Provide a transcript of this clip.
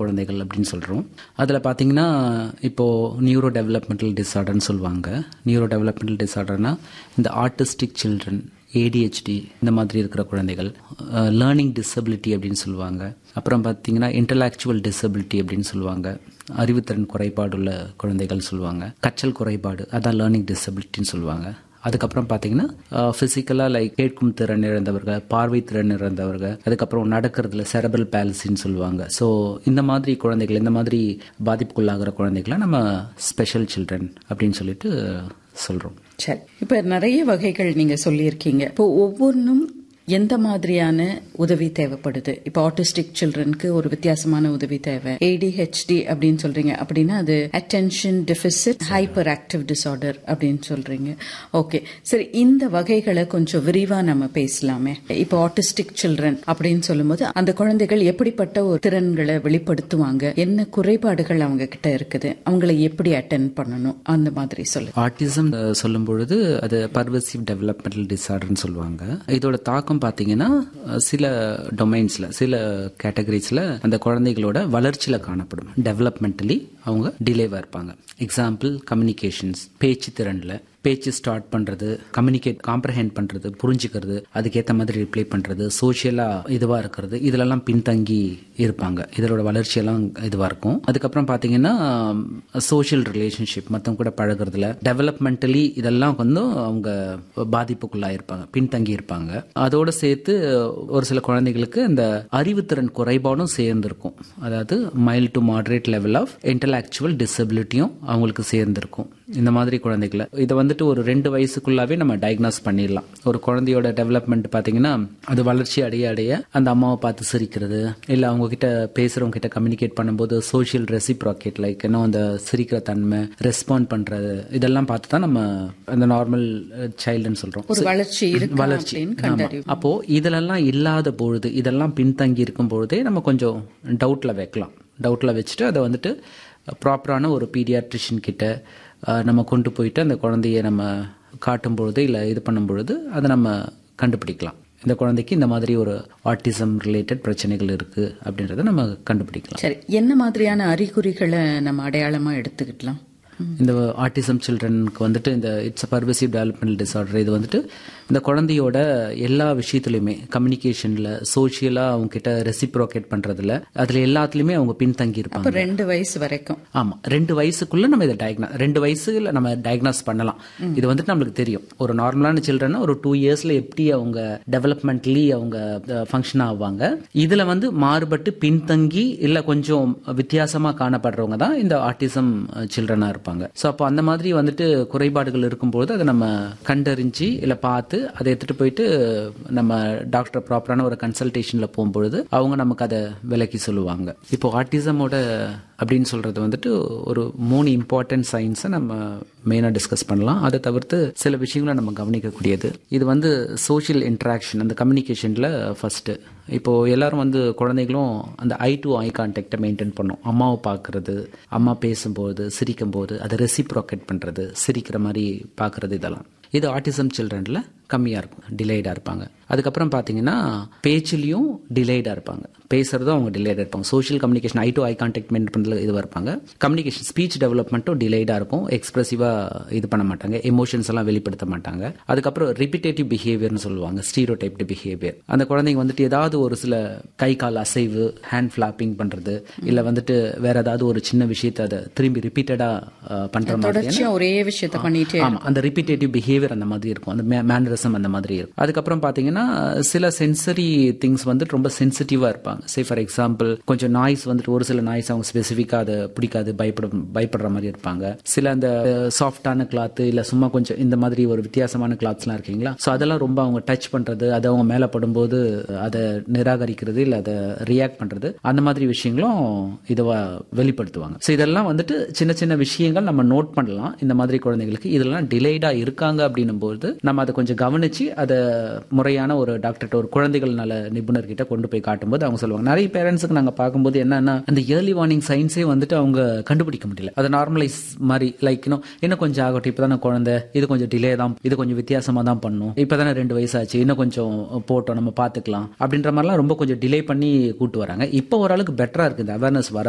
குழந்தைகள் அப்படின்னு சொல்கிறோம் அதில் பார்த்தீங்கன்னா இப்போது நியூரோ டெவலப்மெண்டல் டிஸார்டர்னு சொல்லுவாங்க நியூரோ டெவலப்மெண்டல் டிஸார்டர்னா இந்த ஆர்டிஸ்டிக் சில்ட்ரன் ஏடிஹெச்டி இந்த மாதிரி இருக்கிற குழந்தைகள் லேர்னிங் டிசபிலிட்டி அப்படின்னு சொல்லுவாங்க அப்புறம் பார்த்தீங்கன்னா இன்டலாக்சுவல் டிசபிலிட்டி அப்படின்னு சொல்லுவாங்க அறிவுத்திறன் குறைபாடுள்ள குழந்தைகள் சொல்லுவாங்க கற்றல் குறைபாடு அதான் லேர்னிங் டிசபிலிட்டின்னு சொல்லுவாங்க அதுக்கப்புறம் பார்த்தீங்கன்னா ஃபிசிக்கலாக லைக் கேட்கும் திறன் இழந்தவர்கள் பார்வை திறன் இழந்தவர்கள் அதுக்கப்புறம் நடக்கிறதுல செரபல் பேலசின்னு சொல்லுவாங்க ஸோ இந்த மாதிரி குழந்தைகள் இந்த மாதிரி பாதிப்புக்குள்ளாகிற குழந்தைகளை நம்ம ஸ்பெஷல் சில்ட்ரன் அப்படின்னு சொல்லிட்டு சொல்கிறோம் சரி இப்ப நிறைய வகைகள் நீங்க சொல்லியிருக்கீங்க இப்போ ஒவ்வொன்றும் எந்த மாதிரியான உதவி தேவைப்படுது இப்போ ஆட்டிஸ்டிக் சில்ட்ரனுக்கு ஒரு வித்தியாசமான உதவி தேவை ஏடிஹெச்டி அப்படின்னு சொல்றீங்க அப்படின்னா அது attention deficit hyper active disorder அப்படின்னு சொல்றீங்க ஓகே சரி இந்த வகைகளை கொஞ்சம் விரிவா நம்ம பேசலாமே இப்போ ஆட்டிஸ்டிக் சில்ட்ரன் அப்படின்னு சொல்லும்போது அந்த குழந்தைகள் எப்படிப்பட்ட ஒரு திறன்களை வெளிப்படுத்துவாங்க என்ன குறைபாடுகள் அவங்க கிட்ட இருக்குது அவங்களை எப்படி அட்டன் பண்ணணும் அந்த மாதிரி சொல்லு ஆட்டிசம் சொல்லும் பொழுது அது பர்வசிவ் டெவலப்மெண்டல் டிசார்டர்னு சொல்லுவாங்க இதோட தாக்கம் பார்த்தீங்கன்னா சில டொமைன்ஸ்ல சில கேட்டகரிஸ்ல அந்த குழந்தைகளோட வளர்ச்சியில காணப்படும் டெவலப்மெண்டலி அவங்க டிலேவா இருப்பாங்க எக்ஸாம்பிள் கம்யூனிகேஷன்ஸ் பேச்சு திறன்ல பேச்சு ஸ்டார்ட் பண்றது கம்யூனிகேட் காம்ப்ரஹெண்ட் பண்றது புரிஞ்சுக்கிறது அதுக்கேற்ற மாதிரி ரிப்ளை பண்றது சோஷியலா இதுவா இருக்கிறது இதுலெல்லாம் பின்தங்கி இருப்பாங்க இதோட வளர்ச்சியெல்லாம் இதுவா இருக்கும் அதுக்கப்புறம் பாத்தீங்கன்னா சோஷியல் ரிலேஷன்ஷிப் மத்தவங்க கூட பழகுறதுல டெவலப்மெண்டலி இதெல்லாம் வந்து அவங்க பாதிப்புக்குள்ளா இருப்பாங்க பின்தங்கி இருப்பாங்க அதோட சேர்த்து ஒரு சில குழந்தைகளுக்கு அந்த அறிவுத்திறன் குறைபாடும் சேர்ந்திருக்கும் அதாவது mild to moderate level of intellectual டிசபிலிட்டியும் அவங்களுக்கு சேர்ந்திருக்கும் இந்த மாதிரி குழந்தைகளை இதை வந்துட்டு ஒரு ரெண்டு வயசுக்குள்ளாவே நம்ம டயக்னாஸ் பண்ணிடலாம் ஒரு குழந்தையோட டெவலப்மெண்ட் பாத்தீங்கன்னா அது வளர்ச்சி அடைய அடைய அந்த அம்மாவை பார்த்து சிரிக்கிறது இல்ல அவங்க கிட்ட பேசுறவங்க கிட்ட கம்யூனிகேட் பண்ணும்போது சோஷியல் ரெசிப்ராக்கேட் லைக் இன்னும் அந்த சிரிக்கிற தன்மை ரெஸ்பாண்ட் பண்றது இதெல்லாம் பார்த்து தான் நம்ம அந்த நார்மல் சைல்டுன்னு சொல்றோம் ஒரு வளர்ச்சி இருக்கு வளர்ச்சி அப்படின்னு ஆமா. கண்டறிவு அப்போ இதெல்லாம் இல்லாத பொழுது இதெல்லாம் பின்தங்கி இருக்கும் பொழுதே நம்ம கொஞ்சம் டவுட்ல வைக்கலாம் டவுட்ல வச்சுட்டு அதை வந்துட்டு ப்ராப்பரான ஒரு பீடியாட்ரிஷியன் கிட்ட அஹ், நம்ம கொண்டு போயிட்டு அந்த குழந்தைய நம்ம காட்டும் பொழுது இல்லை இது பண்ணும் பொழுது அதை நம்ம கண்டுபிடிக்கலாம் இந்த குழந்தைக்கு இந்த மாதிரி ஒரு ஆட்டிசம் ரிலேட்டட் பிரச்சனைகள் இருக்கு அப்படின்றத நம்ம கண்டுபிடிக்கலாம் சரி என்ன மாதிரியான அறிகுறிகளை நம்ம அடையாளமா எடுத்துக்கிட்டலாம் இந்த ஆட்டிசம் சில்ட்ரனுக்கு வந்துட்டு இந்த இட்ஸ் பர்வசிவ் டெவலப்மெண்டல் டிசார்டர் இது வந்துட்டு இந்த குழந்தையோட எல்லா விஷயத்துலையுமே கம்யூனிகேஷன்ல சோஷியலா அவங்க கிட்ட ரெசிப்ரோகேட் பண்றதுல அதுல எல்லாத்துலயுமே அவங்க பின்தங்கி இருப்பாங்க இப்ப ரெண்டு வயசு வரைக்கும் ஆமா ரெண்டு வயசுக்குள்ள நம்ம இதை டயக்னா ரெண்டு வயசுல நம்ம டயக்னாஸ் பண்ணலாம் இது வந்துட்டு நம்மளுக்கு தெரியும் ஒரு நார்மலான சில்ட்ரன் ஒரு டூ இயர்ஸ்ல எப்படி அவங்க டெவலப்மெண்ட்லி அவங்க ஃபங்க்ஷன் ஆவாங்க இதுல வந்து மாறுபட்டு பின்தங்கி இல்ல கொஞ்சம் வித்தியாசமா காணப்படுறவங்க தான் இந்த ஆட்டிசம் சில்ட்ரனா இருப்பாங்க ஸோ அப்போ அந்த மாதிரி வந்துட்டு குறைபாடுகள் இருக்கும்போது அதை நம்ம கண்டறிஞ்சு இல்ல பார்த்து அதை எடுத்துட்டு போயிட்டு நம்ம டாக்டர் ப்ராப்பரான ஒரு கன்சல்டேஷன்ல போகும்பொழுது அவங்க நமக்கு அதை விலக்கி சொல்லுவாங்க இப்போ ஆட்டிசமோட அப்படின்னு சொல்றது வந்துட்டு ஒரு மூணு இம்பார்ட்டன்ட் சயின்ஸை நம்ம மெயினாக டிஸ்கஸ் பண்ணலாம் அதை தவிர்த்து சில விஷயங்களை நம்ம கவனிக்கக்கூடியது இது வந்து சோஷியல் இன்ட்ராக்ஷன் அந்த கம்யூனிகேஷனில் ஃபர்ஸ்ட் இப்போ எல்லாரும் வந்து குழந்தைகளும் அந்த ஐ டு ஐ கான்டாக்டை மெயின்டைன் பண்ணும் அம்மாவை பார்க்கறது அம்மா பேசும்போது சிரிக்கும்போது அதை ரெசிப்ரோக்கேட் பண்ணுறது சிரிக்கிற மாதிரி பார்க்கறது இதெல்லாம் இது ஆட்டிசம் சில்ட்ரன்ல கம்மியாக இருக்கும் டிலேடாக இருப்பாங்க அதுக்கப்புறம் பார்த்தீங்கன்னா பேச்சிலையும் டிலேடாக இருப்பாங்க பேசுறதும் அவங்க டிலேடாக இருப்பாங்க social communication eye to eye contact maintain பண்ணுறதுல இதுவாக இருப்பாங்க கம்யூனிகேஷன் ஸ்பீச் டெவலப்மெண்ட்டும் டிலேடாக இருக்கும் எக்ஸ்பிரசிவாக இது பண்ண மாட்டாங்க எமோஷன்ஸ் எல்லாம் வெளிப்படுத்த மாட்டாங்க அதுக்கப்புறம் ரிப்பிட்டேட்டிவ் பிஹேவியர்னு சொல்லுவாங்க ஸ்டீரோ டைப்டு பிஹேவியர் அந்த குழந்தைங்க வந்துட்டு ஏதாவது ஒரு சில கை கால் அசைவு ஹேண்ட் ஃபிளாப்பிங் பண்ணுறது இல்லை வந்துட்டு வேற ஏதாவது ஒரு சின்ன விஷயத்தை அதை திரும்பி ரிப்பீட்டடாக பண்ணுற மாதிரி தொடர்ச்சியா ஒரே விஷயத்த பண்ணிட்டே ஆமா அந்த ரிப்பீட்டேட்டிவ் பிஹேவியர் அந்த மாதிரி இருக்கும் அந்த மேனரிசம் அந்த மாதிரி இருக்கும் அதுக்கப்புறம் பாத்தீங்கன்னா சில சென்சரி திங்ஸ் வந்துட்டு ரொம்ப சென்சிட்டிவா இருப்பாங்க சே ஃபார் எக்ஸாம்பிள் கொஞ்சம் நாய்ஸ் வந்துட்டு ஒரு சில நாய்ஸ் அவங்க ஸ்பெசிஃபிக்கா அதை பிடிக்காது பயப்படும் பயப்படுற மாதிரி இருப்பாங்க சில அந்த சாஃப்டான கிளாத் இல்ல சும்மா கொஞ்சம் இந்த மாதிரி ஒரு வித்தியாசமான கிளாத்ஸ்லாம் இருக்கீங்களா ஸோ அதெல்லாம் ரொம்ப அவங்க டச் பண்றது அது அவங்க மேல படும்போது அதை நிராகரிக்கிறது இல்ல அதை ரியாக்ட் பண்றது அந்த மாதிரி விஷயங்களும் இதுவா வெளிப்படுத்துவாங்க ஸோ இதெல்லாம் வந்துட்டு சின்ன சின்ன விஷயங்கள் நம்ம நோட் பண்ணலாம் இந்த மாதிரி குழந்தைகளுக்கு இதெல்லாம் டிலேடா இருக்காங்க அப்படின்னும் போது நம்ம அதை கொஞ்சம் கவனிச்சு அதை முறையான ஒரு டாக்டர்கிட்ட ஒரு குழந்தைகள் நல நிபுணர்கிட்ட கொண்டு போய் காட்டும்போது அவங்க சொல்லுவாங்க நிறைய பேரண்ட்ஸுக்கு நாங்க பார்க்கும்போது என்னன்னா அந்த ஏர்லி வார்னிங் சயின்ஸே வந்துட்டு அவங்க கண்டுபிடிக்க முடியல அதை நார்மலைஸ் மாதிரி லைக் இன்னும் இன்னும் கொஞ்சம் ஆகட்டும் இப்பதானே குழந்தை இது கொஞ்சம் டிலே தான் இது கொஞ்சம் வித்தியாசமா தான் பண்ணும் இப்பதானே ரெண்டு வயசாச்சு இன்னும் கொஞ்சம் போட்டோம் நம்ம பாத்துக்கலாம் அப்படின்ற மாதிரிலாம் ரொம்ப கொஞ்சம் டிலே பண்ணி கூட்டு வராங்க இப்போ ஓரளவுக்கு பெட்டரா இருக்கு இந்த அவேர்னஸ் வர